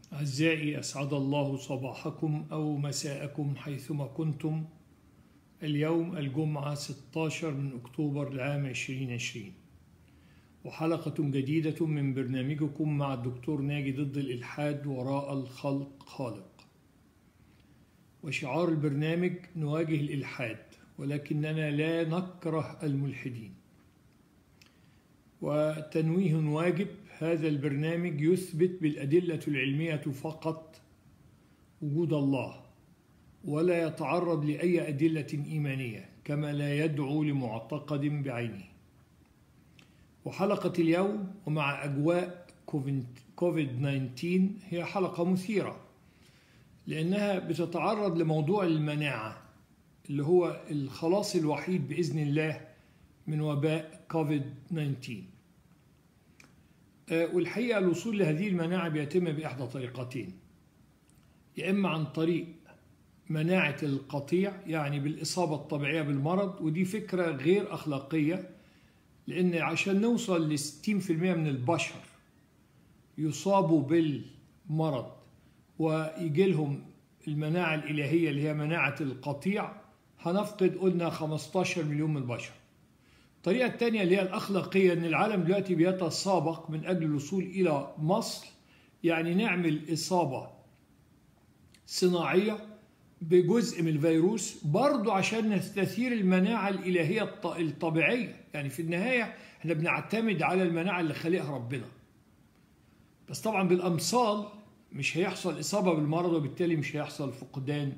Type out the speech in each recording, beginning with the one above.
أعزائي أسعد الله صباحكم أو مساءكم حيثما كنتم اليوم الجمعة 16 من أكتوبر العام 2020 وحلقة جديدة من برنامجكم مع الدكتور ناجي ضد الإلحاد وراء الخلق خالق وشعار البرنامج نواجه الإلحاد ولكننا لا نكره الملحدين وتنويه واجب هذا البرنامج يثبت بالأدلة العلمية فقط وجود الله ولا يتعرض لأي أدلة إيمانية كما لا يدعو لمعتقد بعينه وحلقة اليوم ومع أجواء كوفيد 19 هي حلقة مثيرة لأنها بتتعرض لموضوع المناعة اللي هو الخلاص الوحيد بإذن الله من وباء كوفيد 19 والحقيقة الوصول لهذه المناعة بيتم بإحدى طريقتين يا إما عن طريق مناعة القطيع يعني بالإصابة الطبيعية بالمرض ودي فكرة غير أخلاقية لأن عشان نوصل ل 60% من البشر يصابوا بالمرض ويجي لهم المناعة الإلهية اللي هي مناعة القطيع هنفقد قلنا 15 مليون من البشر الطريقة الثانية اللي هي الأخلاقية أن العالم دلوقتي بيتسابق من أجل الوصول إلى مصل يعني نعمل إصابة صناعية بجزء من الفيروس برضو عشان نستثير المناعة الإلهية الطبيعية يعني في النهاية احنا بنعتمد على المناعة اللي خلقها ربنا بس طبعا بالأمثال مش هيحصل إصابة بالمرض وبالتالي مش هيحصل فقدان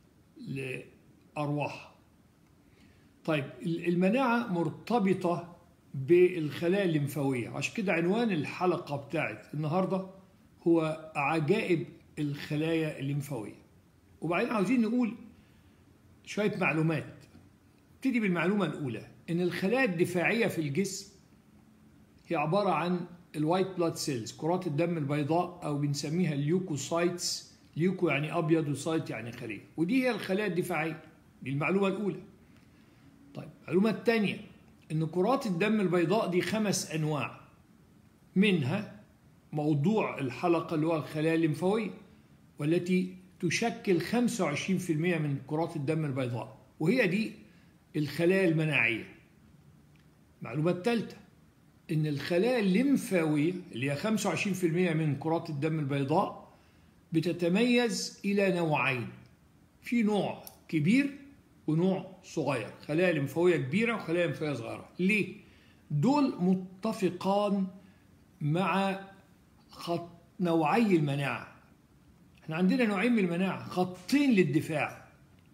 لأرواح طيب المناعة مرتبطة بالخلايا الليمفاوية عشان كده عنوان الحلقة بتاعت النهاردة هو عجائب الخلايا الليمفاوية وبعدين عاوزين نقول شوية معلومات نبتدي بالمعلومة الأولى إن الخلايا الدفاعية في الجسم هي عبارة عن الوايت بلاد سيلز كرات الدم البيضاء أو بنسميها اليوكوسايتس ليوكو يعني أبيض وسايت يعني خلية ودي هي الخلايا الدفاعية دي المعلومة الأولى طيب المعلومة الثانية إن كرات الدم البيضاء دي خمس أنواع منها موضوع الحلقة اللي هو الخلايا الليمفاوية والتي تشكل 25% من كرات الدم البيضاء وهي دي الخلايا المناعية المعلومة الثالثة إن الخلايا الليمفاوية اللي هي 25% من كرات الدم البيضاء بتتميز إلى نوعين في نوع كبير ونوع صغير خلايا لمفاوية كبيرة وخلايا لمفاوية صغيرة ليه؟ دول متفقان مع خط نوعي المناعة احنا عندنا نوعين من المناعة خطين للدفاع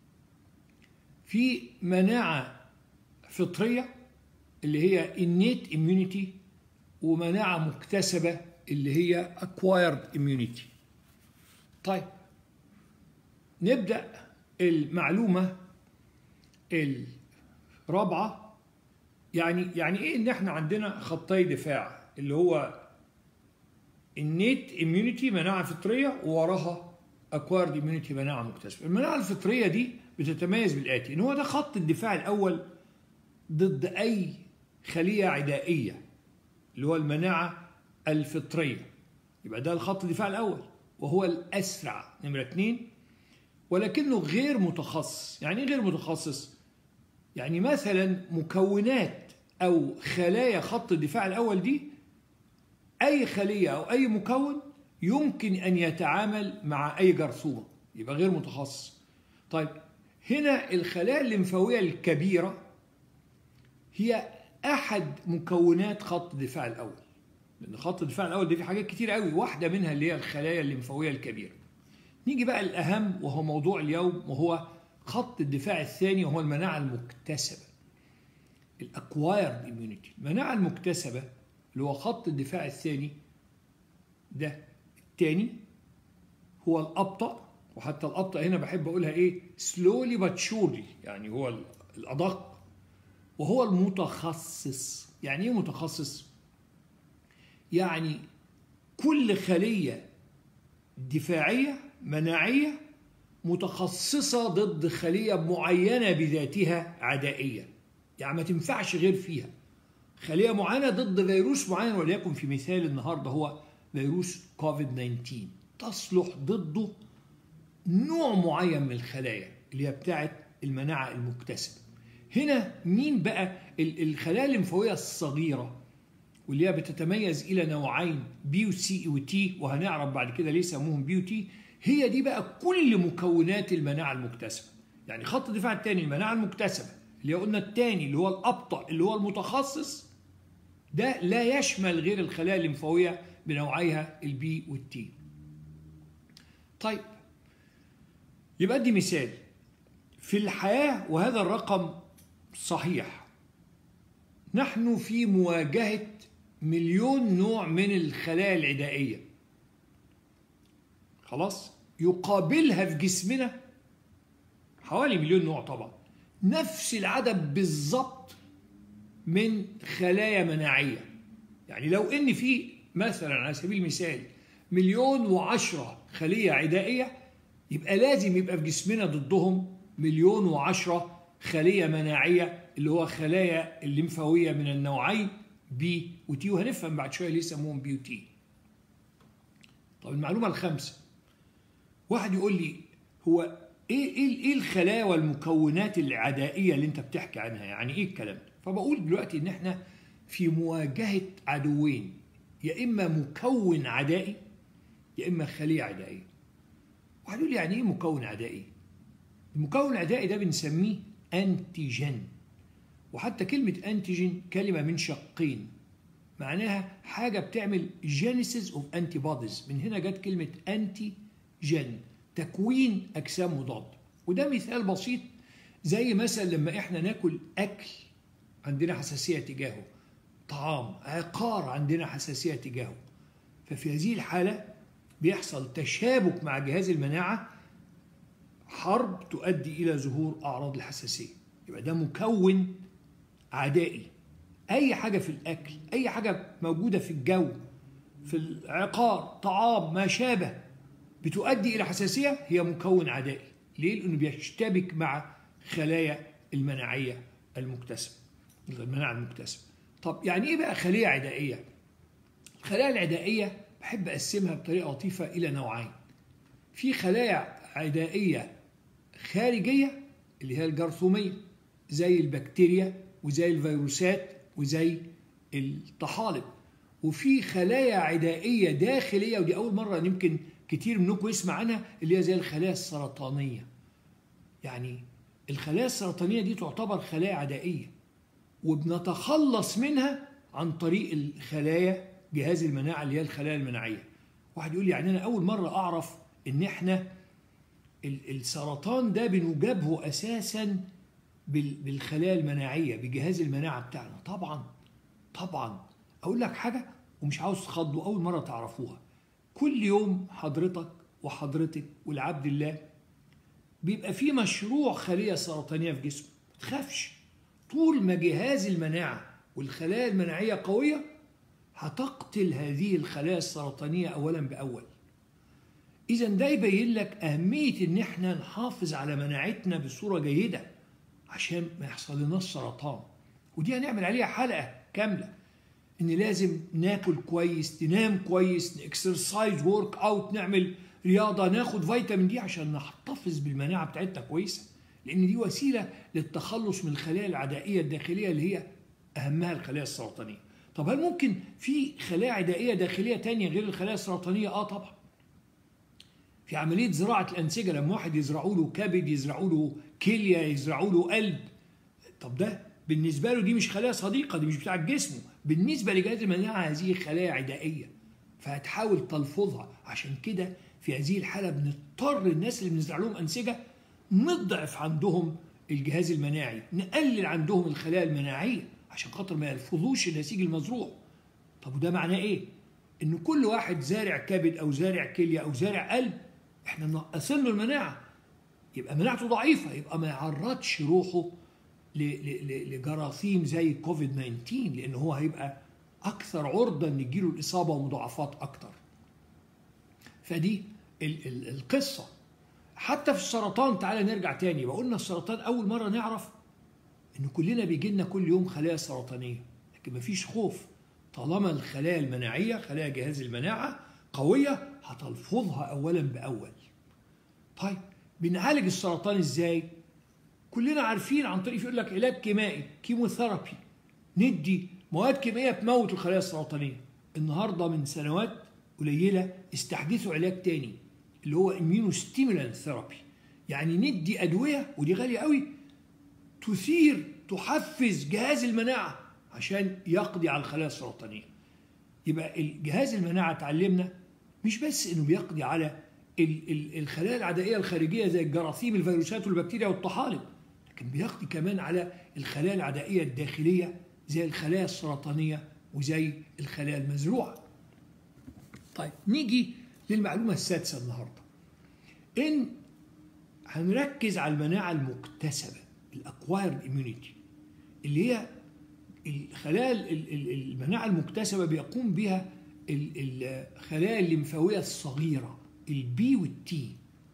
في مناعة فطرية اللي هي innate immunity ومناعة مكتسبة اللي هي acquired immunity طيب نبدأ المعلومة الرابعة يعني يعني ايه ان احنا عندنا خطي دفاع اللي هو النيت اميونيتي مناعة فطرية ووراها اكوارد اميونيتي مناعة مكتسبة المناعة الفطرية دي بتتميز بالآتي ان هو ده خط الدفاع الأول ضد أي خلية عدائية اللي هو المناعة الفطرية يبقى ده الخط الدفاع الأول وهو الأسرع نمرة اتنين ولكنه غير متخصص يعني غير متخصص يعني مثلا مكونات او خلايا خط الدفاع الاول دي اي خليه او اي مكون يمكن ان يتعامل مع اي جرثومه يبقى غير متخصص طيب هنا الخلايا الليمفاويه الكبيره هي احد مكونات خط الدفاع الاول لان خط الدفاع الاول ده فيه حاجات كتير قوي واحده منها اللي هي الخلايا الليمفاويه الكبيره نيجي بقى الأهم وهو موضوع اليوم وهو خط الدفاع الثاني وهو المناعة المكتسبة الأكوايرد immunity المناعة المكتسبة اللي هو خط الدفاع الثاني ده الثاني هو الأبطأ وحتى الأبطأ هنا بحب أقولها إيه slowly but surely يعني هو الأدق وهو المتخصص يعني إيه متخصص؟ يعني كل خلية دفاعية مناعية متخصصة ضد خلية معينة بذاتها عدائية يعني ما تنفعش غير فيها خلية معينة ضد فيروس معين وليكن في مثال النهاردة هو فيروس كوفيد 19 تصلح ضده نوع معين من الخلايا اللي هي بتاعت المناعة المكتسبة هنا مين بقى الخلايا الليمفاوية الصغيرة واللي هي بتتميز إلى نوعين بي وسي وتي وهنعرف بعد كده ليه سموهم بي وتي هي دي بقى كل مكونات المناعة المكتسبة يعني خط الدفاع الثاني المناعة المكتسبة اللي قلنا الثاني اللي هو الأبطأ اللي هو المتخصص ده لا يشمل غير الخلايا الليمفاوية بنوعيها البي والتي طيب يبقى دي مثال في الحياة وهذا الرقم صحيح نحن في مواجهة مليون نوع من الخلايا العدائية خلاص يقابلها في جسمنا حوالي مليون نوع طبعا نفس العدد بالظبط من خلايا مناعية يعني لو ان في مثلا على سبيل المثال مليون وعشرة خلية عدائية يبقى لازم يبقى في جسمنا ضدهم مليون وعشرة خلية مناعية اللي هو خلايا الليمفاوية من النوعين بي وتي وهنفهم بعد شوية ليه يسموهم بي وتي طب المعلومة الخامسة واحد يقول لي هو ايه ايه ايه الخلايا والمكونات العدائيه اللي انت بتحكي عنها يعني ايه الكلام ده فبقول دلوقتي ان احنا في مواجهه عدوين يا اما مكون عدائي يا اما خليه عدائيه واحد يقول لي يعني ايه مكون عدائي المكون العدائي ده بنسميه انتيجين وحتى كلمه انتيجين كلمه من شقين معناها حاجه بتعمل جينيسيس اوف انتي بوديز من هنا جت كلمه انتي جن تكوين اجسام مضاد وده مثال بسيط زي مثلا لما احنا ناكل اكل عندنا حساسيه تجاهه طعام عقار عندنا حساسيه تجاهه ففي هذه الحاله بيحصل تشابك مع جهاز المناعه حرب تؤدي الى ظهور اعراض الحساسيه يبقى ده مكون عدائي اي حاجه في الاكل اي حاجه موجوده في الجو في العقار طعام ما شابه بتؤدي الى حساسيه هي مكون عدائي ليه لانه بيشتبك مع خلايا المناعيه المكتسبه المناعه المكتسبه طب يعني ايه بقى خليه عدائيه الخلايا العدائيه بحب اقسمها بطريقه لطيفه الى نوعين في خلايا عدائيه خارجيه اللي هي الجرثوميه زي البكتيريا وزي الفيروسات وزي الطحالب وفي خلايا عدائيه داخليه ودي اول مره يمكن كتير منكم يسمع عنها اللي هي زي الخلايا السرطانية يعني الخلايا السرطانية دي تعتبر خلايا عدائية وبنتخلص منها عن طريق الخلايا جهاز المناعة اللي هي الخلايا المناعية واحد يقول لي يعني أنا أول مرة أعرف إن إحنا السرطان ده بنجابهه أساسا بالخلايا المناعية بجهاز المناعة بتاعنا طبعا طبعا أقول لك حاجة ومش عاوز تخضوا أول مرة تعرفوها كل يوم حضرتك وحضرتك والعبد الله بيبقى في مشروع خلية سرطانية في جسمه ما تخافش طول ما جهاز المناعة والخلايا المناعية قوية هتقتل هذه الخلايا السرطانية أولا بأول إذا ده يبين لك أهمية إن إحنا نحافظ على مناعتنا بصورة جيدة عشان ما يحصل لنا سرطان ودي هنعمل عليها حلقة كاملة ان لازم ناكل كويس ننام كويس اكسرسايز ورك اوت نعمل رياضه ناخد فيتامين دي عشان نحتفظ بالمناعه بتاعتنا كويسه لان دي وسيله للتخلص من الخلايا العدائيه الداخليه اللي هي اهمها الخلايا السرطانيه طب هل ممكن في خلايا عدائيه داخليه تانية غير الخلايا السرطانيه اه طبعا في عمليه زراعه الانسجه لما واحد يزرعوا له كبد يزرعوا له كليه يزرعوا له قلب طب ده بالنسبه له دي مش خلايا صديقه دي مش بتاعت جسمه بالنسبة لجهاز المناعة هذه خلايا عدائية فهتحاول تلفظها عشان كده في هذه الحالة بنضطر الناس اللي بنزرع لهم أنسجة نضعف عندهم الجهاز المناعي نقلل عندهم الخلايا المناعية عشان خاطر ما يلفظوش النسيج المزروع طب وده معناه ايه؟ ان كل واحد زارع كبد او زارع كليه او زارع قلب احنا منقصين له المناعه يبقى مناعته ضعيفه يبقى ما يعرضش روحه لجراثيم زي كوفيد 19 لان هو هيبقى اكثر عرضه ان يجيله الاصابه ومضاعفات اكثر فدي القصه حتى في السرطان تعالى نرجع تاني وقلنا السرطان اول مره نعرف ان كلنا بيجي لنا كل يوم خلايا سرطانيه لكن مفيش خوف طالما الخلايا المناعيه خلايا جهاز المناعه قوية هتلفظها أولا بأول طيب بنعالج السرطان إزاي؟ كلنا عارفين عن طريق يقول لك علاج كيمائي كيموثيرابي ندي مواد كيميائية تموت الخلايا السرطانية النهاردة من سنوات قليلة استحدثوا علاج تاني اللي هو اميونو ستيمولان ثيرابي يعني ندي أدوية ودي غالية قوي تثير تحفز جهاز المناعة عشان يقضي على الخلايا السرطانية يبقى الجهاز المناعة اتعلمنا مش بس انه بيقضي على الخلايا العدائية الخارجية زي الجراثيم الفيروسات والبكتيريا والطحالب لكن بيقضي كمان على الخلايا العدائية الداخلية زي الخلايا السرطانية وزي الخلايا المزروعة طيب نيجي للمعلومة السادسة النهاردة إن هنركز على المناعة المكتسبة الأكوايرد immunity اللي هي الخلايا المناعة المكتسبة بيقوم بها الخلايا الليمفاوية الصغيرة البي والتي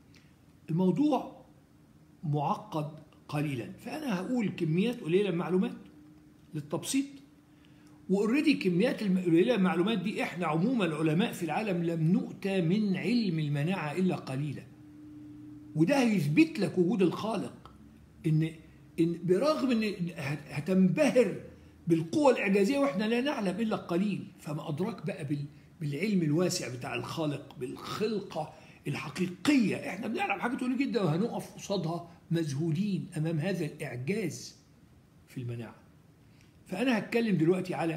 الموضوع معقد قليلا فأنا هقول كميات قليلة من معلومات للتبسيط واوريدي كميات القليله المعلومات دي احنا عموما العلماء في العالم لم نؤتى من علم المناعه الا قليلا وده هيثبت لك وجود الخالق ان ان برغم ان هتنبهر بالقوة الإعجازية وإحنا لا نعلم إلا القليل فما أدراك بقى بالعلم الواسع بتاع الخالق بالخلقة الحقيقية إحنا بنعلم حاجات قليلة جدا وهنقف قصادها مذهولين أمام هذا الإعجاز في المناعة فأنا هتكلم دلوقتي على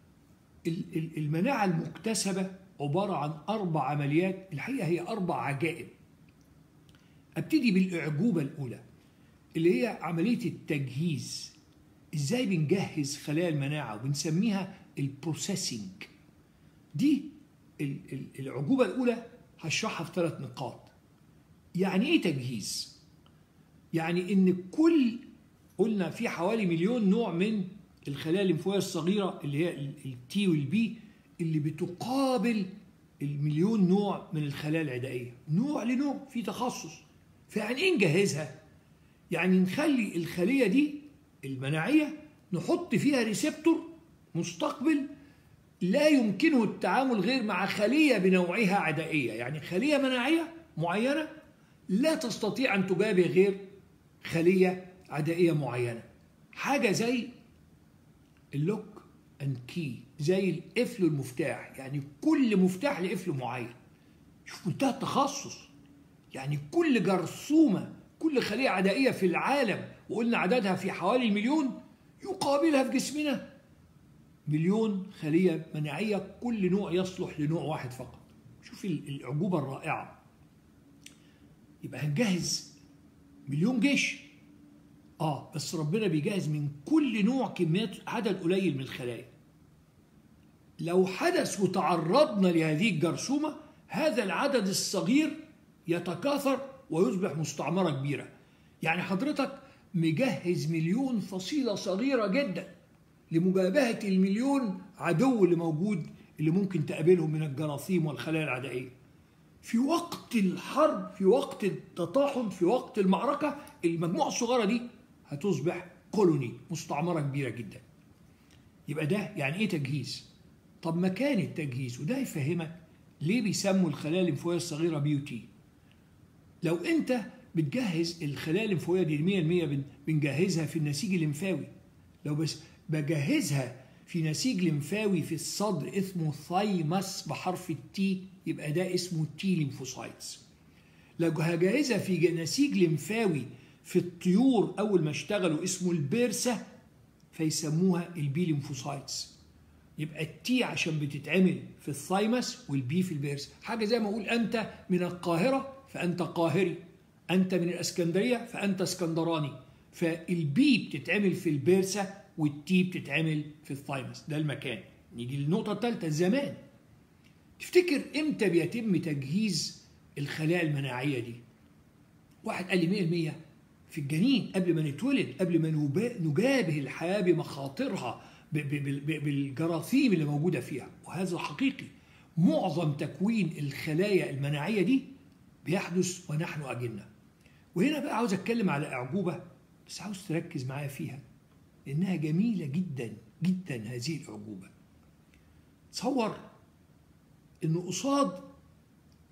المناعة المكتسبة عبارة عن أربع عمليات الحقيقة هي أربع عجائب أبتدي بالأعجوبة الأولى اللي هي عملية التجهيز إزاي بنجهز خلايا المناعة وبنسميها البروسيسنج دي العجوبة الأولى هشرحها في ثلاث نقاط يعني إيه تجهيز؟ يعني إن كل قلنا في حوالي مليون نوع من الخلايا الليمفاويه الصغيره اللي هي التي والبي اللي بتقابل المليون نوع من الخلايا العدائيه نوع لنوع في تخصص فيعني ايه نجهزها يعني نخلي الخليه دي المناعيه نحط فيها ريسبتور مستقبل لا يمكنه التعامل غير مع خليه بنوعها عدائيه يعني خليه مناعيه معينه لا تستطيع ان تجابه غير خليه عدائيه معينه حاجه زي اللوك اند كي زي القفل والمفتاح يعني كل مفتاح لقفل معين شوف منتهى التخصص يعني كل جرثومه كل خليه عدائيه في العالم وقلنا عددها في حوالي المليون يقابلها في جسمنا مليون خليه مناعيه كل نوع يصلح لنوع واحد فقط شوف العجوبه الرائعه يبقى هنجهز مليون جيش اه بس ربنا بيجهز من كل نوع كميات عدد قليل من الخلايا لو حدث وتعرضنا لهذه الجرثومه هذا العدد الصغير يتكاثر ويصبح مستعمره كبيره يعني حضرتك مجهز مليون فصيله صغيره جدا لمجابهه المليون عدو اللي موجود اللي ممكن تقابلهم من الجراثيم والخلايا العدائيه في وقت الحرب في وقت التطاحن في وقت المعركه المجموعه الصغيره دي هتصبح كولوني مستعمرة كبيرة جدا يبقى ده يعني ايه تجهيز طب مكان التجهيز وده يفهمك ليه بيسموا الخلايا الليمفاويه الصغيره بي تي لو انت بتجهز الخلايا الليمفاويه دي 100% بنجهزها في النسيج الليمفاوي لو بس بجهزها في نسيج ليمفاوي في الصدر اسمه ثايمس بحرف التي يبقى ده اسمه تي ليمفوسايتس لو هجهزها في نسيج ليمفاوي في الطيور أول ما اشتغلوا اسمه البيرسة فيسموها البي ليمفوسايتس يبقى التي عشان بتتعمل في الثايمس والبي في البيرسة حاجة زي ما أقول أنت من القاهرة فأنت قاهري أنت من الأسكندرية فأنت اسكندراني فالبي بتتعمل في البيرسة والتي بتتعمل في الثايمس ده المكان نيجي للنقطة الثالثة الزمان تفتكر امتى بيتم تجهيز الخلايا المناعية دي واحد قال لي 100% في الجنين قبل ما نتولد قبل ما نجابه الحياة بمخاطرها بالجراثيم اللي موجودة فيها وهذا حقيقي معظم تكوين الخلايا المناعية دي بيحدث ونحن أجنة وهنا بقى عاوز أتكلم على أعجوبة بس عاوز تركز معايا فيها لأنها جميلة جدا جدا هذه الأعجوبة تصور إنه قصاد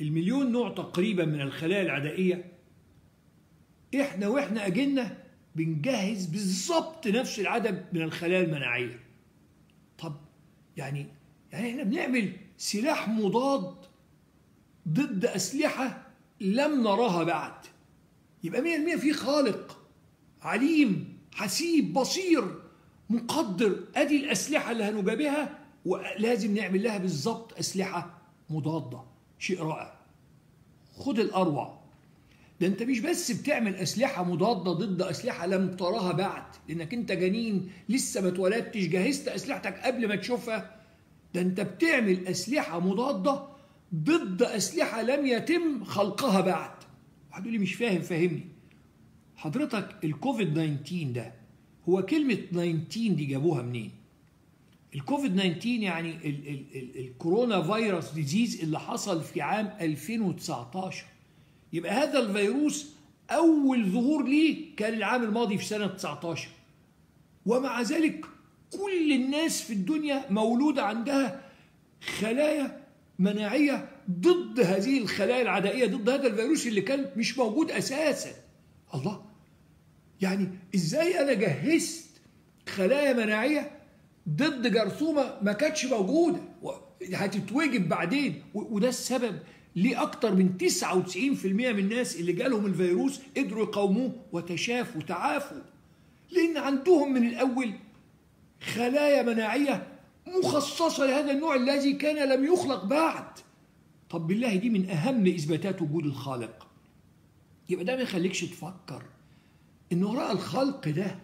المليون نوع تقريبا من الخلايا العدائية احنا واحنا اجلنا بنجهز بالظبط نفس العدد من الخلايا المناعية طب يعني يعني احنا بنعمل سلاح مضاد ضد أسلحة لم نراها بعد يبقى 100% في خالق عليم حسيب بصير مقدر ادي الاسلحه اللي هنجابهها ولازم نعمل لها بالظبط اسلحه مضاده شيء رائع خد الاروع ده انت مش بس بتعمل اسلحه مضاده ضد اسلحه لم تراها بعد لانك انت جنين لسه ما اتولدتش جهزت اسلحتك قبل ما تشوفها ده انت بتعمل اسلحه مضاده ضد اسلحه لم يتم خلقها بعد واحد يقول لي مش فاهم فهمني حضرتك الكوفيد 19 ده هو كلمة 19 دي جابوها منين؟ الكوفيد 19 يعني ال ال ال الكورونا فيروس ديزيز اللي حصل في عام 2019 يبقى هذا الفيروس أول ظهور ليه كان العام الماضي في سنة 19 ومع ذلك كل الناس في الدنيا مولودة عندها خلايا مناعية ضد هذه الخلايا العدائية ضد هذا الفيروس اللي كان مش موجود أساسا الله يعني ازاي انا جهزت خلايا مناعيه ضد جرثومه ما كانتش موجوده هتتوجد بعدين وده السبب ليه اكتر من 99% من الناس اللي جالهم الفيروس قدروا يقاوموه وتشافوا وتعافوا لان عندهم من الاول خلايا مناعيه مخصصه لهذا النوع الذي كان لم يخلق بعد طب بالله دي من اهم اثباتات وجود الخالق يبقى ده ما يخليكش تفكر ان وراء الخلق ده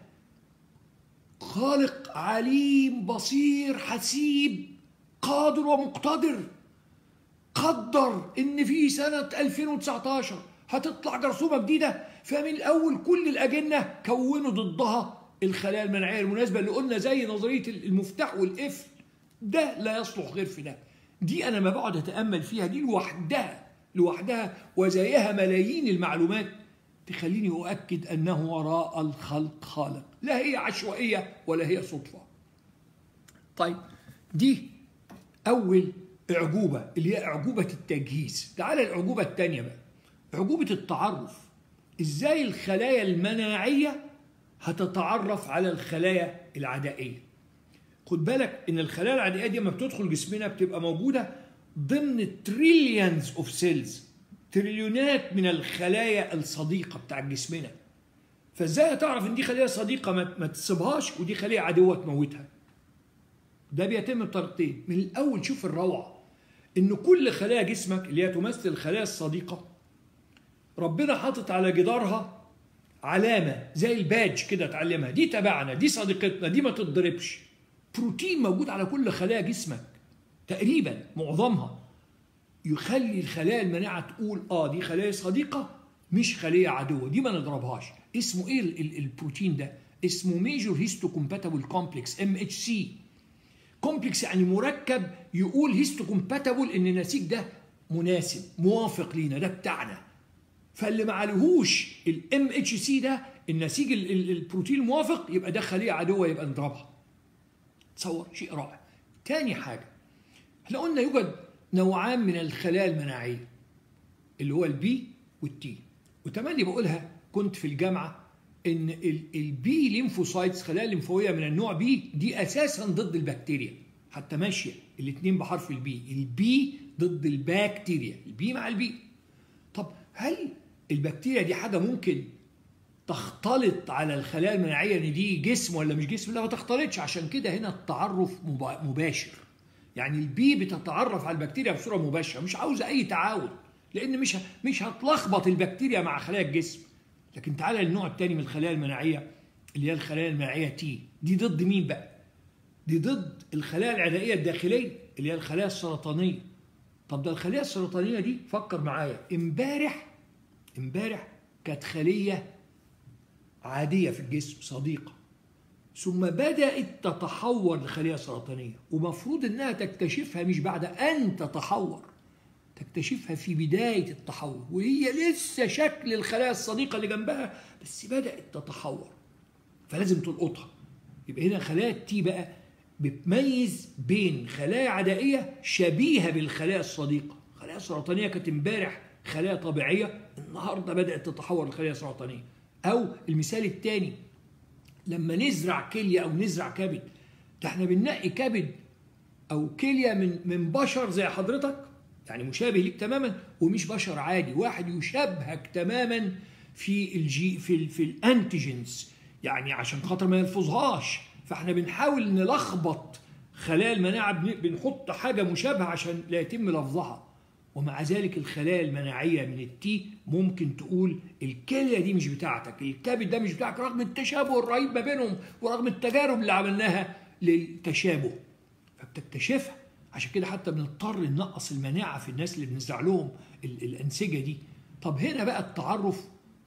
خالق عليم بصير حسيب قادر ومقتدر قدر ان في سنة 2019 هتطلع جرثومة جديدة فمن الاول كل الاجنة كونوا ضدها الخلايا المناعية المناسبة اللي قلنا زي نظرية المفتاح والقفل ده لا يصلح غير في ده دي انا ما بقعد اتامل فيها دي لوحدها لوحدها وزيها ملايين المعلومات تخليني أؤكد أنه وراء الخلق خالق لا هي عشوائية ولا هي صدفة طيب دي أول أعجوبة اللي هي أعجوبة التجهيز تعال الأعجوبة الثانية بقى أعجوبة التعرف إزاي الخلايا المناعية هتتعرف على الخلايا العدائية خد بالك إن الخلايا العدائية دي لما بتدخل جسمنا بتبقى موجودة ضمن تريليونز اوف سيلز تريليونات من الخلايا الصديقة بتاع جسمنا فازاي تعرف ان دي خلية صديقة ما تسيبهاش ودي خلية عدوة تموتها ده بيتم بطريقتين من الاول شوف الروعة ان كل خلايا جسمك اللي هي تمثل الخلايا الصديقة ربنا حاطط على جدارها علامة زي الباج كده تعلمها دي تبعنا دي صديقتنا دي ما تتضربش بروتين موجود على كل خلايا جسمك تقريبا معظمها يخلي الخلايا المناعة تقول اه دي خلايا صديقة مش خلية عدوة دي ما نضربهاش اسمه ايه البروتين ده اسمه ميجور هيستو كومباتبل كومبلكس ام اتش سي كومبلكس يعني مركب يقول هيستو كومباتبل ان النسيج ده مناسب موافق لينا ده بتاعنا فاللي ما عليهوش الام اتش سي ده النسيج البروتين الموافق يبقى ده خليه عدوه يبقى نضربها تصور شيء رائع تاني حاجه احنا قلنا يوجد نوعان من الخلايا المناعيه اللي هو البي والتي وتملي بقولها كنت في الجامعه ان البي ليمفوسايتس خلايا الليمفاويه من النوع بي دي اساسا ضد البكتيريا حتى ماشيه الاثنين بحرف البي البي ضد البكتيريا البي مع البي طب هل البكتيريا دي حاجه ممكن تختلط على الخلايا المناعيه ان دي جسم ولا مش جسم لا ما تختلطش عشان كده هنا التعرف مباشر يعني البي بتتعرف على البكتيريا بصوره مباشره مش عاوزه اي تعاون لان مش مش هتلخبط البكتيريا مع خلايا الجسم لكن تعالى للنوع الثاني من الخلايا المناعيه اللي هي الخلايا المناعيه تي دي ضد مين بقى دي ضد الخلايا العدائيه الداخليه اللي هي الخلايا السرطانيه طب ده الخليه السرطانيه دي فكر معايا امبارح امبارح كانت خليه عاديه في الجسم صديقه ثم بدأت تتحور لخلية سرطانية ومفروض أنها تكتشفها مش بعد أن تتحور تكتشفها في بداية التحور وهي لسه شكل الخلايا الصديقة اللي جنبها بس بدأت تتحور فلازم تلقطها يبقى هنا خلايا التي بقى بتميز بين خلايا عدائية شبيهة بالخلايا الصديقة خلايا السرطانيه كانت امبارح خلايا طبيعيه النهارده بدات تتحول لخلايا سرطانيه او المثال الثاني لما نزرع كليه او نزرع كبد ده احنا بننقي كبد او كليه من من بشر زي حضرتك يعني مشابه ليك تماما ومش بشر عادي واحد يشبهك تماما في الجي في ال في الانتيجنز يعني عشان خاطر ما يلفظهاش فاحنا بنحاول نلخبط خلايا المناعه بنحط حاجه مشابهه عشان لا يتم لفظها ومع ذلك الخلايا المناعيه من التي ممكن تقول الكليه دي مش بتاعتك الكبد ده مش بتاعك رغم التشابه الرهيب ما بينهم ورغم التجارب اللي عملناها للتشابه فبتكتشفها عشان كده حتى بنضطر ننقص المناعه في الناس اللي بنزرع لهم الانسجه دي طب هنا بقى التعرف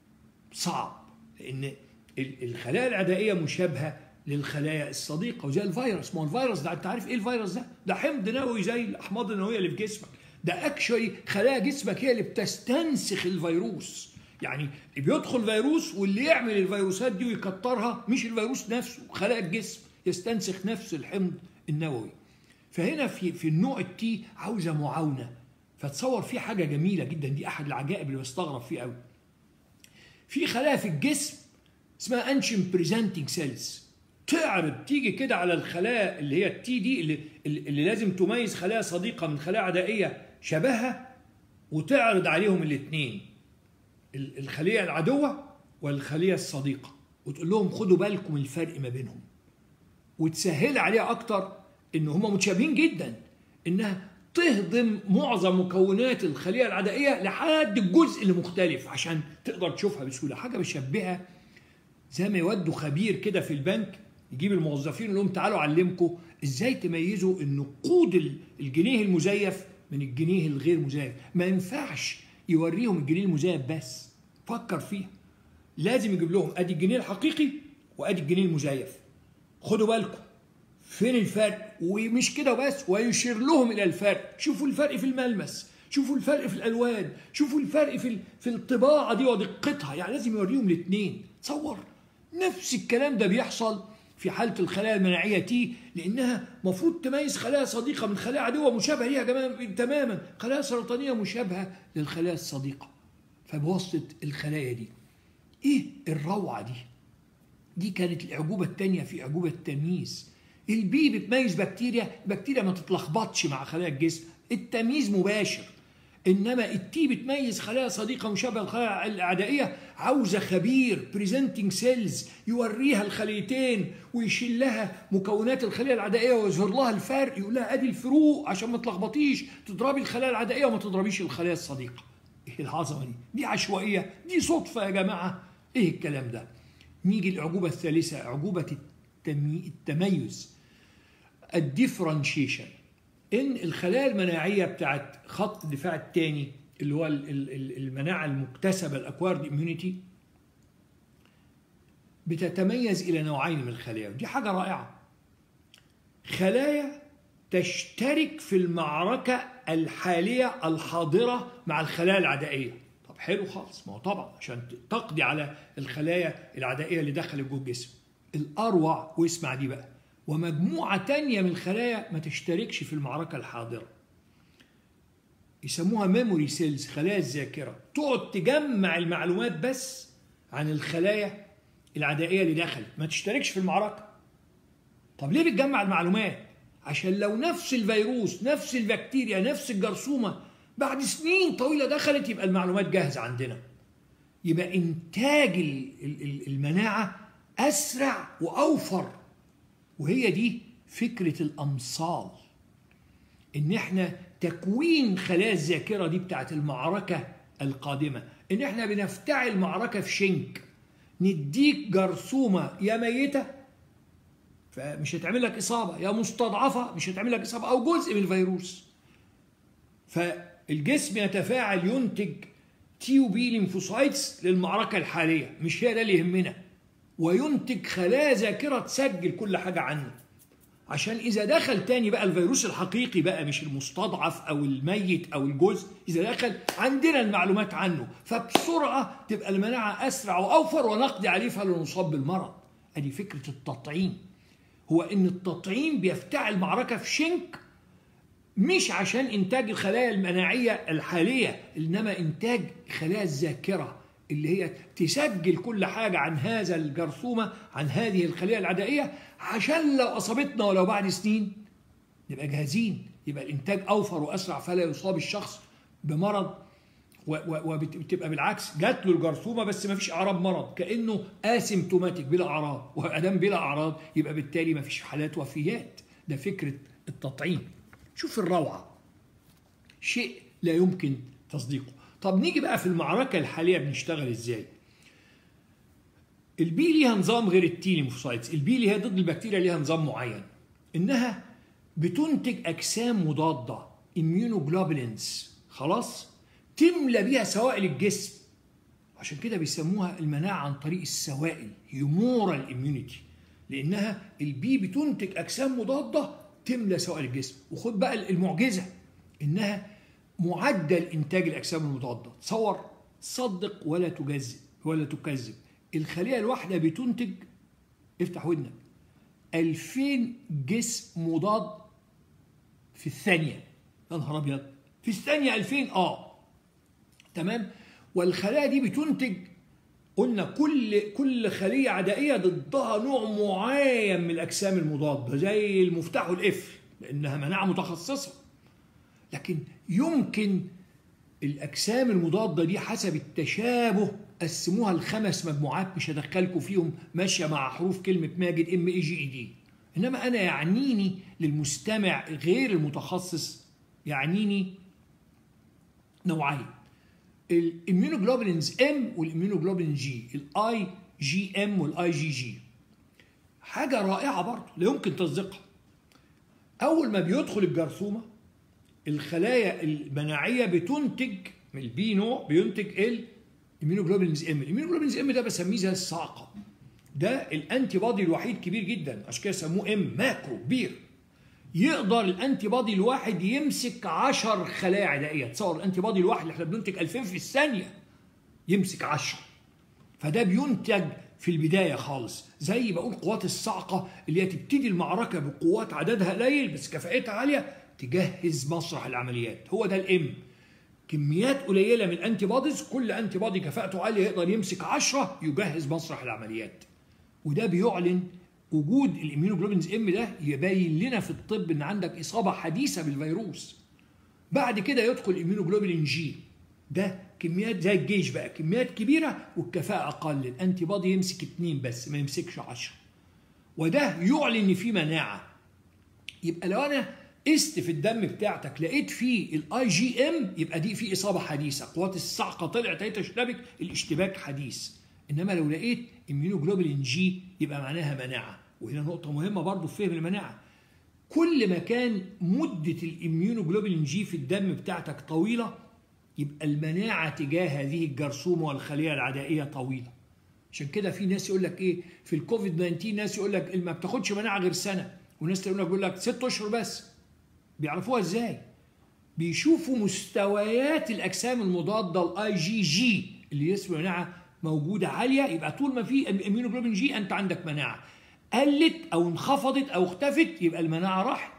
صعب لان الخلايا العدائيه مشابهه للخلايا الصديقه وزي الفيروس ما هو الفيروس ده انت عارف ايه الفيروس ده؟ ده حمض نووي زي الاحماض النوويه اللي في جسمك ده اكشولي خلايا جسمك هي اللي بتستنسخ الفيروس يعني بيدخل فيروس واللي يعمل الفيروسات دي ويكترها مش الفيروس نفسه خلايا الجسم يستنسخ نفس الحمض النووي فهنا في في النوع التي عاوزه معاونه فتصور في حاجه جميله جدا دي احد العجائب اللي بستغرب فيه قوي في خلايا في الجسم اسمها انشن بريزنتنج سيلز تعرض تيجي كده على الخلايا اللي هي التي دي اللي, اللي لازم تميز خلايا صديقه من خلايا عدائيه شبهها وتعرض عليهم الاثنين الخليه العدوه والخليه الصديقه وتقول لهم خدوا بالكم الفرق ما بينهم وتسهل عليها اكتر ان هم متشابهين جدا انها تهضم معظم مكونات الخليه العدائيه لحد الجزء اللي مختلف عشان تقدر تشوفها بسهوله حاجه بشبهها زي ما يودوا خبير كده في البنك يجيب الموظفين يقول لهم تعالوا اعلمكم ازاي تميزوا النقود الجنيه المزيف من الجنيه الغير مزيف ما ينفعش يوريهم الجنيه المزيف بس فكر فيها لازم يجيب لهم ادي الجنيه الحقيقي وادي الجنيه المزيف خدوا بالكم فين الفرق ومش كده بس ويشير لهم الى الفرق شوفوا الفرق في الملمس شوفوا الفرق في الالوان شوفوا الفرق في في الطباعه دي ودقتها يعني لازم يوريهم الاثنين تصور نفس الكلام ده بيحصل في حاله الخلايا المناعيه تي لانها مفروض تميز خلايا صديقه من خلايا عدوه مشابهه ليها تماما خلايا سرطانيه مشابهه للخلايا الصديقه فبواسطه الخلايا دي ايه الروعه دي دي كانت الاعجوبه الثانيه في اعجوبه التمييز البي بتميز بكتيريا بكتيريا ما تتلخبطش مع خلايا الجسم التمييز مباشر انما التي بتميز خلايا صديقه مشابهه للخلايا الاعدائيه عاوزه خبير بريزنتنج سيلز يوريها الخليتين ويشيل لها مكونات الخليه العدائيه ويظهر لها الفرق يقول لها ادي الفروق عشان ما تلخبطيش تضربي الخلايا العدائيه وما تضربيش الخلايا الصديقه ايه العظمه دي دي عشوائيه دي صدفه يا جماعه ايه الكلام ده نيجي الاعجوبه الثالثه اعجوبه التميز الديفرنشيشن ان الخلايا المناعيه بتاعت خط الدفاع الثاني اللي هو المناعه المكتسبه الاكوارد اميونيتي بتتميز الى نوعين من الخلايا ودي حاجه رائعه خلايا تشترك في المعركه الحاليه الحاضره مع الخلايا العدائيه طب حلو خالص ما هو طبعا عشان تقضي على الخلايا العدائيه اللي دخلت جوه الجسم الاروع واسمع دي بقى ومجموعة تانية من الخلايا ما تشتركش في المعركة الحاضرة يسموها ميموري سيلز خلايا الذاكرة تقعد تجمع المعلومات بس عن الخلايا العدائية اللي دخلت ما تشتركش في المعركة طب ليه بتجمع المعلومات عشان لو نفس الفيروس نفس البكتيريا نفس الجرثومة بعد سنين طويلة دخلت يبقى المعلومات جاهزة عندنا يبقى إنتاج المناعة أسرع وأوفر وهي دي فكرة الأمصال إن إحنا تكوين خلايا الذاكرة دي بتاعت المعركة القادمة إن إحنا بنفتعل معركة في شنك نديك جرثومة يا ميتة فمش هتعمل لك إصابة يا مستضعفة مش هتعمل لك إصابة أو جزء من الفيروس فالجسم يتفاعل ينتج تيو بي ليمفوسايتس للمعركة الحالية مش هي ده اللي يهمنا وينتج خلايا ذاكرة تسجل كل حاجة عنه عشان إذا دخل تاني بقى الفيروس الحقيقي بقى مش المستضعف أو الميت أو الجزء إذا دخل عندنا المعلومات عنه فبسرعة تبقى المناعة أسرع وأوفر ونقضي عليه فلا نصاب بالمرض أدي فكرة التطعيم هو إن التطعيم بيفتعل معركة في شنك مش عشان انتاج الخلايا المناعيه الحاليه انما انتاج خلايا الذاكره اللي هي تسجل كل حاجه عن هذا الجرثومه عن هذه الخليه العدائيه عشان لو اصابتنا ولو بعد سنين نبقى جاهزين يبقى الانتاج اوفر واسرع فلا يصاب الشخص بمرض وبتبقى بالعكس جات له الجرثومه بس ما فيش اعراض مرض كانه اسيمتوماتيك بلا اعراض وادام بلا اعراض يبقى بالتالي ما فيش حالات وفيات ده فكره التطعيم شوف الروعه شيء لا يمكن تصديقه طب نيجي بقى في المعركه الحاليه بنشتغل ازاي البي ليها نظام غير التي ليمفوسايتس البي اللي هي ضد البكتيريا ليها نظام معين انها بتنتج اجسام مضاده اميونوجلوبولينز خلاص تملى بيها سوائل الجسم عشان كده بيسموها المناعه عن طريق السوائل هيومورال اميونيتي لانها البي بتنتج اجسام مضاده تملى سوائل الجسم وخد بقى المعجزه انها معدل انتاج الاجسام المضاده تصور صدق ولا تجزئ ولا تكذب الخليه الواحده بتنتج افتح ودنك 2000 جسم مضاد في الثانيه يا نهار ابيض في الثانيه 2000 اه تمام والخلايا دي بتنتج قلنا كل كل خليه عدائيه ضدها نوع معين من الاجسام المضاده زي المفتاح والقفل لانها مناعه متخصصه لكن يمكن الاجسام المضاده دي حسب التشابه قسموها لخمس مجموعات مش هدخلكم فيهم ماشيه مع حروف كلمه ماجد ام اي جي اي دي انما انا يعنيني للمستمع غير المتخصص يعنيني نوعين الاميونوجلوبولينز ام والاميونوجلوبولين جي الاي جي ام والاي جي جي حاجه رائعه برضه لا يمكن تصديقها اول ما بيدخل الجرثومه الخلايا المناعيه بتنتج من البي نوع بينتج الاميونوجلوبولينز ام الاميونوجلوبولينز ام ده بسميه زي الصاعقه ده الانتي بادي الوحيد كبير جدا عشان كده سموه ام ماكرو كبير يقدر الانتي بادي الواحد يمسك 10 خلايا عدائيه تصور الانتي بادي الواحد اللي احنا بننتج 2000 في الثانيه يمسك 10 فده بينتج في البدايه خالص زي بقول قوات الصاعقه اللي هي تبتدي المعركه بقوات عددها قليل بس كفاءتها عاليه تجهز مسرح العمليات هو ده الام كميات قليله من الانتي بوديز كل انتي بودي كفاءته عاليه يقدر يمسك 10 يجهز مسرح العمليات وده بيعلن وجود الاميونوجلوبينز ام ده يبين لنا في الطب ان عندك اصابه حديثه بالفيروس بعد كده يدخل الاميونوجلوبين جي ده كميات زي الجيش بقى كميات كبيره والكفاءه اقل الانتي بودي يمسك اثنين بس ما يمسكش 10 وده يعلن ان في مناعه يبقى لو انا قست في الدم بتاعتك لقيت فيه الاي جي ام يبقى دي في اصابه حديثه قوات الصعقه طلعت هي تشتبك الاشتباك حديث انما لو لقيت اميونوجلوبولين جي يبقى معناها مناعه وهنا نقطه مهمه برضو في فهم المناعه كل ما كان مده الاميونوجلوبولين جي في الدم بتاعتك طويله يبقى المناعه تجاه هذه الجرثومه والخليه العدائيه طويله عشان كده في ناس يقول لك ايه في الكوفيد 19 ناس يقول لك ما بتاخدش مناعه غير سنه وناس تقول لك بيقول لك ست اشهر بس بيعرفوها ازاي بيشوفوا مستويات الاجسام المضاده الاي جي جي اللي اسمه مناعه موجوده عاليه يبقى طول ما في اميونوجلوبين جي انت عندك مناعه قلت او انخفضت او اختفت يبقى المناعه راحت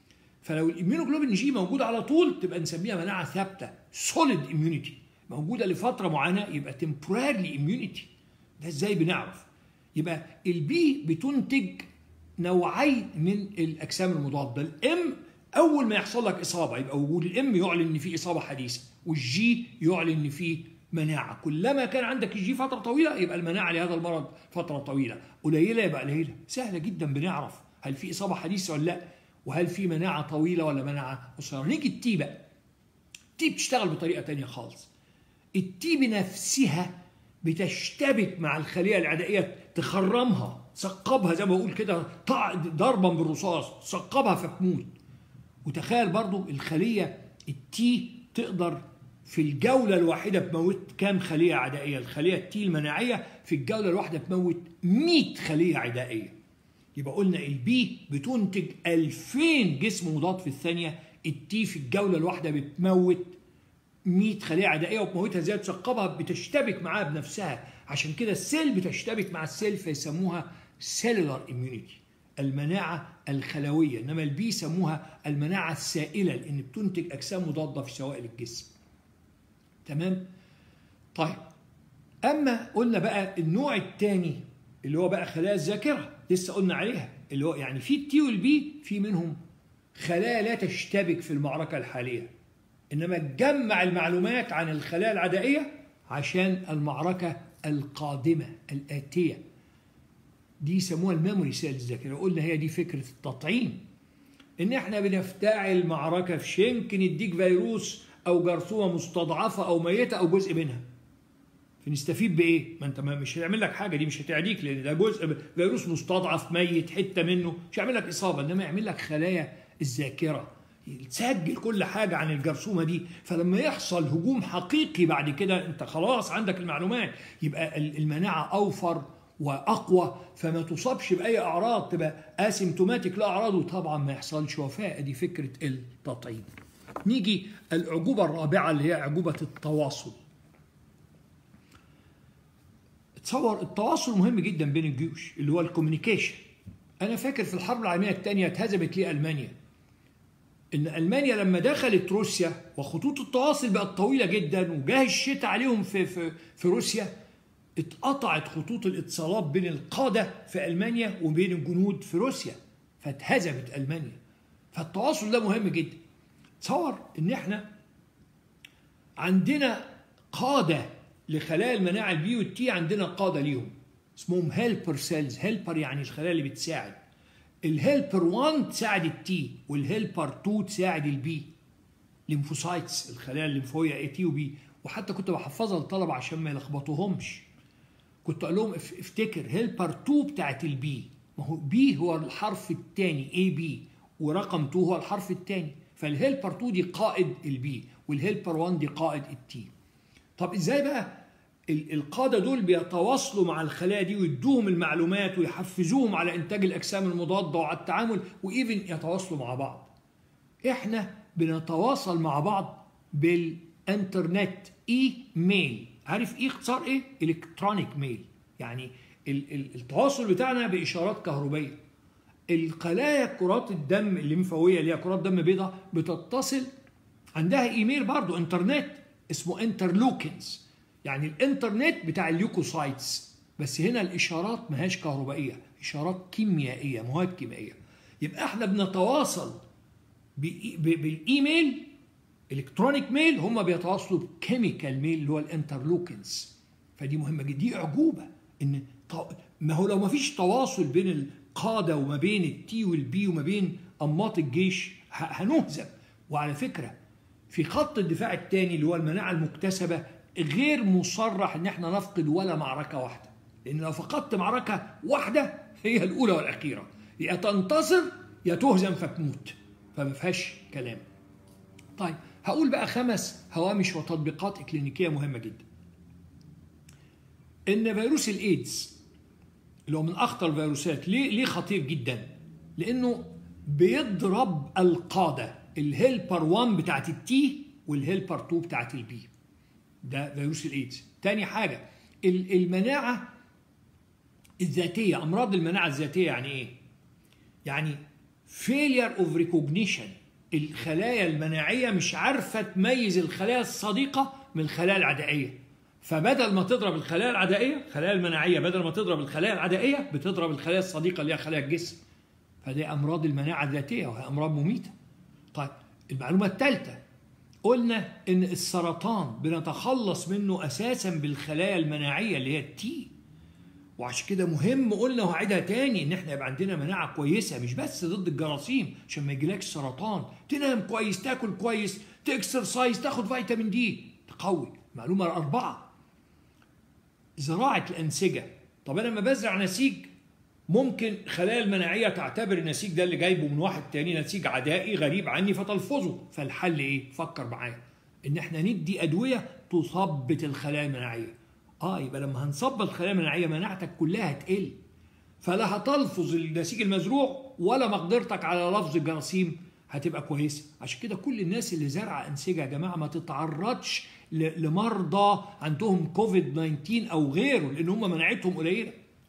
فلو الاميونوجلوبين جي موجود على طول تبقى نسميها مناعه ثابته سوليد اميونيتي موجوده لفتره معينه يبقى تمبرارلي اميونيتي ده ازاي بنعرف يبقى البي بتنتج نوعين من الاجسام المضاده الام اول ما يحصل لك اصابه يبقى وجود الام يعلن ان في اصابه حديثه والجي يعلن ان في مناعه كلما كان عندك الجي فتره طويله يبقى المناعه لهذا المرض فتره طويله قليله يبقى قليله سهله جدا بنعرف هل في اصابه حديثه ولا لا وهل في مناعه طويله ولا مناعه قصيره نيجي التي بقى التي بتشتغل بطريقه تانية خالص التي بنفسها بتشتبك مع الخليه العدائيه تخرمها تثقبها زي ما بقول كده ضربا بالرصاص تثقبها فتموت وتخيل برضو الخلية التي تقدر في الجولة الواحدة تموت كام خلية عدائية الخلية التي المناعية في الجولة الواحدة تموت 100 خلية عدائية يبقى قلنا البي بتنتج 2000 جسم مضاد في الثانية التي في الجولة الواحدة بتموت 100 خلية عدائية وبموتها زي تثقبها بتشتبك معاها بنفسها عشان كده السيل بتشتبك مع السيل فيسموها سيلولار اميونيتي المناعة الخلوية إنما البي سموها المناعة السائلة لأن بتنتج أجسام مضادة في سوائل الجسم تمام طيب أما قلنا بقى النوع الثاني اللي هو بقى خلايا الذاكرة لسه قلنا عليها اللي هو يعني في التي والبي في منهم خلايا لا تشتبك في المعركة الحالية إنما تجمع المعلومات عن الخلايا العدائية عشان المعركة القادمة الآتية دي يسموها الميموري سيلز ذاكرة قلنا هي دي فكرة التطعيم إن إحنا بنفتعل معركة في يمكن يديك فيروس أو جرثومة مستضعفة أو ميتة أو جزء منها فنستفيد بايه؟ ما انت ما مش هيعمل لك حاجه دي مش هتعديك لان ده جزء فيروس مستضعف ميت حته منه مش هيعمل لك اصابه انما يعمل لك خلايا الذاكره تسجل كل حاجه عن الجرثومه دي فلما يحصل هجوم حقيقي بعد كده انت خلاص عندك المعلومات يبقى المناعه اوفر واقوى فما تصابش باي اعراض تبقى اسيمتوماتيك لا اعراض وطبعا ما يحصلش وفاه دي فكره التطعيم. نيجي العجوبه الرابعه اللي هي عجوبه التواصل. تصور التواصل مهم جدا بين الجيوش اللي هو الكوميونيكيشن انا فاكر في الحرب العالميه الثانيه اتهزمت ليه المانيا ان المانيا لما دخلت روسيا وخطوط التواصل بقت طويله جدا وجاه الشتاء عليهم في في في روسيا اتقطعت خطوط الاتصالات بين القاده في المانيا وبين الجنود في روسيا فاتهزمت المانيا فالتواصل ده مهم جدا تصور ان احنا عندنا قاده لخلايا المناعه البي والتي عندنا قاده ليهم اسمهم هيلبر سيلز هيلبر يعني الخلايا اللي بتساعد الهيلبر 1 تساعد التي والهيلبر 2 تساعد البي ليمفوسايتس الخلايا الليمفويه اي تي وبي وحتى كنت بحفظها للطلبه عشان ما يلخبطوهمش كنت اقول لهم افتكر هيلبر 2 بتاعت البي ما هو بي هو الحرف الثاني اي بي ورقم 2 هو الحرف الثاني فالهيلبر 2 دي قائد البي والهيلبر 1 دي قائد التي طب ازاي بقى القادة دول بيتواصلوا مع الخلايا دي ويدوهم المعلومات ويحفزوهم على إنتاج الأجسام المضادة وعلى التعامل وإيفن يتواصلوا مع بعض. إحنا بنتواصل مع بعض بالإنترنت إي ميل. عارف إيه اختصار إيه؟ إلكترونيك ميل. يعني التواصل بتاعنا بإشارات كهربية. الخلايا كرات الدم الليمفاوية اللي هي كرات دم بيضاء بتتصل عندها إيميل برضه إنترنت اسمه انترلوكنز يعني الانترنت بتاع اليوكوسايتس بس هنا الاشارات ما هياش كهربائيه اشارات كيميائيه مواد كيميائيه يبقى احنا بنتواصل بالايميل الكترونيك ميل هم بيتواصلوا بكيميكال ميل اللي هو الانترلوكنز فدي مهمه جدا دي اعجوبه ان ما هو لو ما فيش تواصل بين القاده وما بين التي والبي وما بين انماط الجيش هنهزم وعلى فكره في خط الدفاع الثاني اللي هو المناعه المكتسبه غير مصرح ان احنا نفقد ولا معركه واحده لان لو فقدت معركه واحده هي الاولى والاخيره يا تنتصر يا تهزم فتموت فما فيهاش كلام طيب هقول بقى خمس هوامش وتطبيقات اكلينيكيه مهمه جدا ان فيروس الايدز اللي هو من اخطر الفيروسات ليه ليه خطير جدا لانه بيضرب القاده الهيلبر 1 بتاعت التي والهيلبر 2 بتاعت البي ده فيروس الايدز تاني حاجه المناعه الذاتيه امراض المناعه الذاتيه يعني ايه يعني failure of recognition الخلايا المناعيه مش عارفه تميز الخلايا الصديقه من الخلايا العدائيه فبدل ما تضرب الخلايا العدائيه الخلايا المناعيه بدل ما تضرب الخلايا العدائيه بتضرب الخلايا الصديقه اللي هي خلايا الجسم فدي امراض المناعه الذاتيه وهي امراض مميته طيب المعلومه الثالثه قلنا ان السرطان بنتخلص منه اساسا بالخلايا المناعيه اللي هي التي وعشان كده مهم قلنا وهعيدها تاني ان احنا يبقى عندنا مناعه كويسه مش بس ضد الجراثيم عشان ما يجيلكش سرطان تنام كويس تاكل كويس تكسرسايز تاخد فيتامين دي تقوي معلومه اربعه زراعه الانسجه طب انا لما بزرع نسيج ممكن خلايا المناعيه تعتبر النسيج ده اللي جايبه من واحد تاني نسيج عدائي غريب عني فتلفظه فالحل ايه فكر معايا ان احنا ندي ادويه تثبط الخلايا المناعيه اه يبقى لما هنصب الخلايا المناعيه مناعتك كلها هتقل فلا هتلفظ النسيج المزروع ولا مقدرتك على لفظ الجراثيم هتبقى كويسه عشان كده كل الناس اللي زارعه انسجه يا جماعه ما تتعرضش لمرضى عندهم كوفيد 19 او غيره لان هم مناعتهم قليله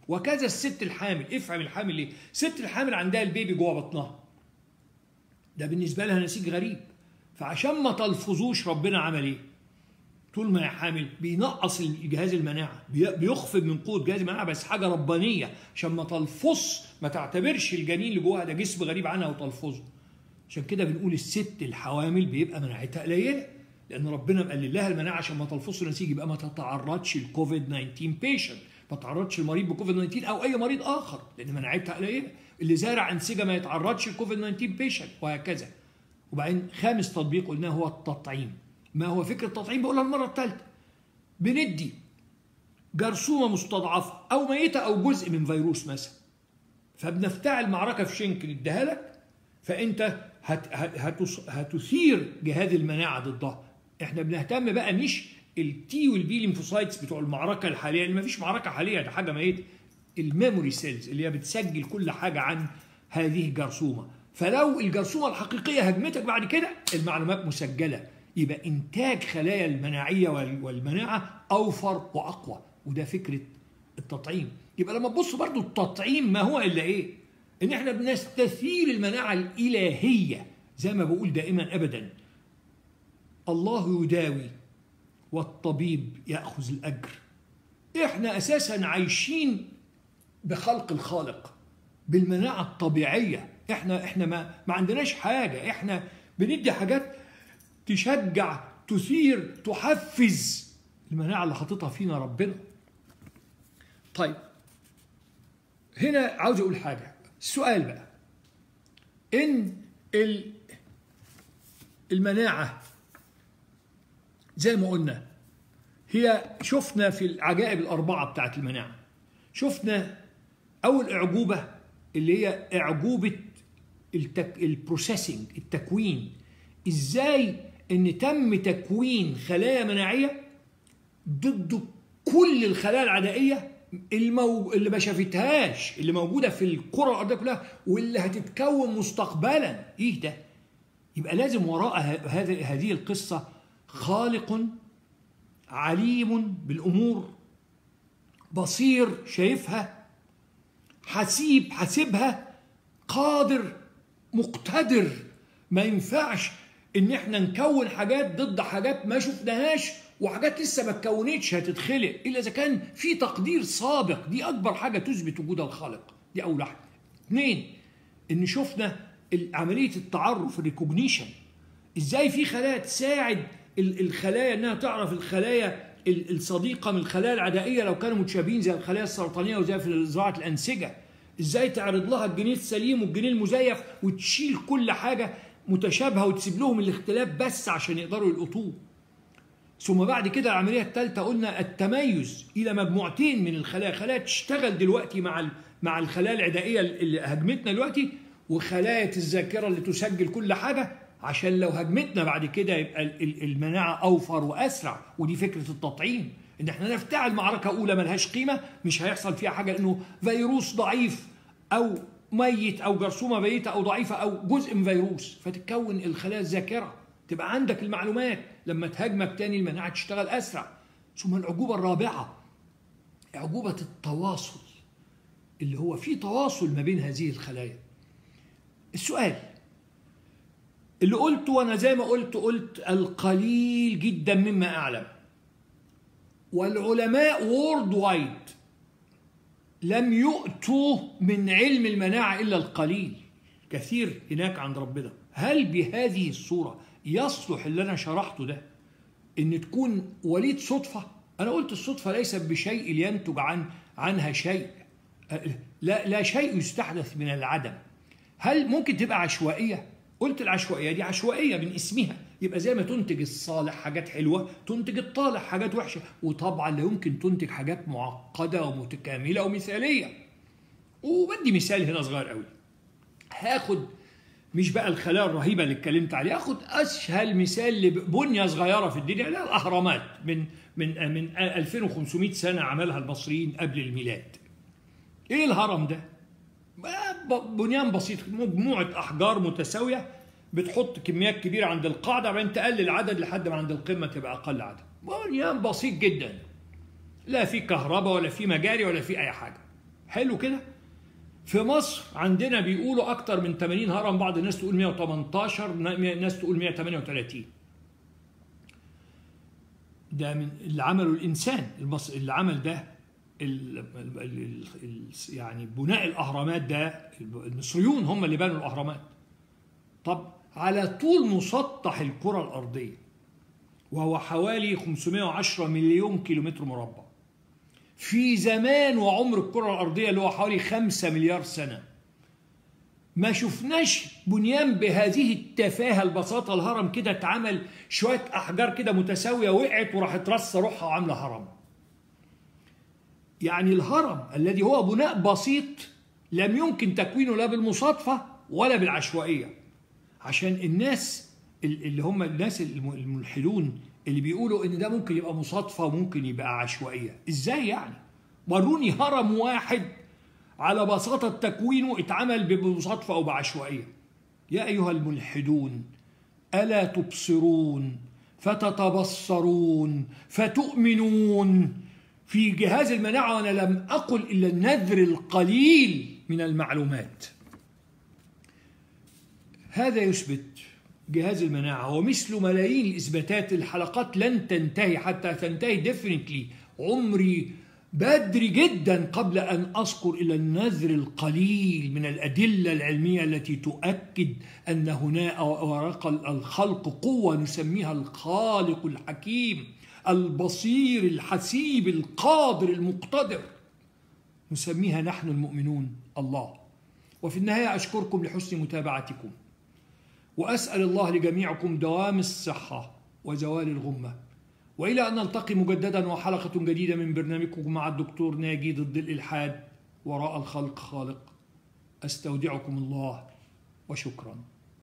وكذا الست الحامل افهم الحامل ليه الست الحامل عندها البيبي جوه بطنها ده بالنسبه لها نسيج غريب فعشان ما تلفظوش ربنا عمل ايه طول ما هي حامل بينقص الجهاز المناعه بيخفض من قوه جهاز المناعه بس حاجه ربانيه عشان ما تلفظ ما تعتبرش الجنين اللي جواها ده جسم غريب عنها وتلفظه عشان كده بنقول الست الحوامل بيبقى مناعتها قليله لان ربنا مقلل لها المناعه عشان ما تلفظش نسيج يبقى ما تتعرضش للكوفيد 19 بيشنت ما تتعرضش المريض بكوفيد 19 او اي مريض اخر لان مناعتها قليله اللي زارع انسجه ما يتعرضش لكوفيد 19 بيشنت وهكذا وبعدين خامس تطبيق قلناه هو التطعيم ما هو فكره التطعيم بقولها المره الثالثه بندي جرثومه مستضعفه او ميته او جزء من فيروس مثلا فبنفتعل معركه في شنكن اديها لك فانت هت هت هتثير جهاز المناعه ضدها احنا بنهتم بقى مش التي والبي ليمفوسايتس بتوع المعركه الحاليه اللي ما فيش معركه حاليه ده حاجه ميته الميموري سيلز اللي هي بتسجل كل حاجه عن هذه الجرثومه فلو الجرثومه الحقيقيه هجمتك بعد كده المعلومات مسجله يبقى انتاج خلايا المناعيه والمناعه اوفر واقوى وده فكره التطعيم يبقى لما تبص برضو التطعيم ما هو الا ايه ان احنا بنستثير المناعه الالهيه زي ما بقول دائما ابدا الله يداوي والطبيب ياخذ الاجر احنا اساسا عايشين بخلق الخالق بالمناعه الطبيعيه احنا احنا ما ما عندناش حاجه احنا بندي حاجات تشجع تثير تحفز المناعه اللي حاططها فينا ربنا طيب هنا عاوز اقول حاجه السؤال بقى ان المناعه زي ما قلنا هي شفنا في العجائب الاربعه بتاعت المناعه شفنا اول اعجوبه اللي هي اعجوبه التك... البروسيسنج التكوين ازاي ان تم تكوين خلايا مناعيه ضد كل الخلايا العدائيه المو... اللي ما شافتهاش اللي موجوده في الكره الارضيه كلها واللي هتتكون مستقبلا ايه ده يبقى لازم وراء هذه هذه القصه خالق عليم بالامور بصير شايفها حسيب حاسبها قادر مقتدر ما ينفعش ان احنا نكون حاجات ضد حاجات ما شفناهاش وحاجات لسه ما اتكونتش هتتخلق الا اذا كان في تقدير سابق دي اكبر حاجه تثبت وجود الخالق دي اول واحده اثنين ان شفنا عمليه التعرف الريكوجنيشن ازاي في خلايا تساعد الخلايا انها تعرف الخلايا الصديقه من الخلايا العدائيه لو كانوا متشابهين زي الخلايا السرطانيه وزي في زراعه الانسجه ازاي تعرض لها الجنين السليم والجنين المزيف وتشيل كل حاجه متشابهه وتسيب لهم الاختلاف بس عشان يقدروا يلقطوه ثم بعد كده العمليه الثالثه قلنا التميز الى مجموعتين من الخلايا خلايا تشتغل دلوقتي مع مع الخلايا العدائيه اللي هجمتنا دلوقتي وخلايا الذاكره اللي تسجل كل حاجه عشان لو هجمتنا بعد كده يبقى المناعه اوفر واسرع ودي فكره التطعيم ان احنا نفتعل معركه اولى ملهاش قيمه مش هيحصل فيها حاجه لانه فيروس ضعيف او ميت او جرثومه ميته او ضعيفه او جزء من فيروس فتتكون الخلايا الذاكره تبقى عندك المعلومات لما تهاجمك تاني المناعه تشتغل اسرع ثم العجوبه الرابعه عجوبه التواصل اللي هو في تواصل ما بين هذه الخلايا السؤال اللي قلته وانا زي ما قلت قلت القليل جدا مما اعلم والعلماء وورد وايد لم يؤتوا من علم المناعه الا القليل كثير هناك عند ربنا هل بهذه الصوره يصلح اللي انا شرحته ده ان تكون وليد صدفه انا قلت الصدفه ليست بشيء لينتج عن عنها شيء لا لا شيء يستحدث من العدم هل ممكن تبقى عشوائيه قلت العشوائيه دي عشوائيه من اسمها يبقى زي ما تنتج الصالح حاجات حلوه تنتج الطالح حاجات وحشه وطبعا لا يمكن تنتج حاجات معقده ومتكامله ومثاليه وبدي مثال هنا صغير قوي هاخد مش بقى الخلايا الرهيبه اللي اتكلمت عليها اخد اسهل مثال لبنيه صغيره في الدنيا لا الاهرامات من من من 2500 سنه عملها المصريين قبل الميلاد ايه الهرم ده بنيان بسيط مجموعه احجار متساويه بتحط كميات كبيره عند القاعده بعدين تقلل العدد لحد ما عند القمه تبقى اقل عدد بنيان بسيط جدا لا في كهرباء ولا في مجاري ولا في اي حاجه حلو كده في مصر عندنا بيقولوا اكتر من 80 هرم بعض الناس تقول 118 ناس تقول 138 ده من اللي عمله الانسان المص... اللي عمل ده ال... ال... ال... ال... يعني بناء الاهرامات ده المصريون هم اللي بنوا الاهرامات طب على طول مسطح الكره الارضيه وهو حوالي 510 مليون كيلومتر مربع في زمان وعمر الكرة الأرضية اللي هو حوالي 5 مليار سنة ما شفناش بنيان بهذه التفاهة البساطة الهرم كده اتعمل شوية أحجار كده متساوية وقعت وراحت رصة روحها وعاملة هرم يعني الهرم الذي هو بناء بسيط لم يمكن تكوينه لا بالمصادفة ولا بالعشوائية عشان الناس اللي هم الناس الملحدون اللي بيقولوا ان ده ممكن يبقى مصادفه وممكن يبقى عشوائيه ازاي يعني وروني هرم واحد على بساطه تكوينه اتعمل بمصادفه او بعشوائيه يا ايها الملحدون الا تبصرون فتتبصرون فتؤمنون في جهاز المناعه وانا لم اقل الا النذر القليل من المعلومات هذا يثبت جهاز المناعة ومثل ملايين الإثباتات الحلقات لن تنتهي حتى تنتهي ديفنتلي عمري بدري جدا قبل أن أذكر إلى النذر القليل من الأدلة العلمية التي تؤكد أن هنا وراء الخلق قوة نسميها الخالق الحكيم البصير الحسيب القادر المقتدر نسميها نحن المؤمنون الله وفي النهاية أشكركم لحسن متابعتكم وأسأل الله لجميعكم دوام الصحة وزوال الغمة وإلى أن نلتقي مجددا وحلقة جديدة من برنامجكم مع الدكتور ناجي ضد الإلحاد وراء الخلق خالق أستودعكم الله وشكرا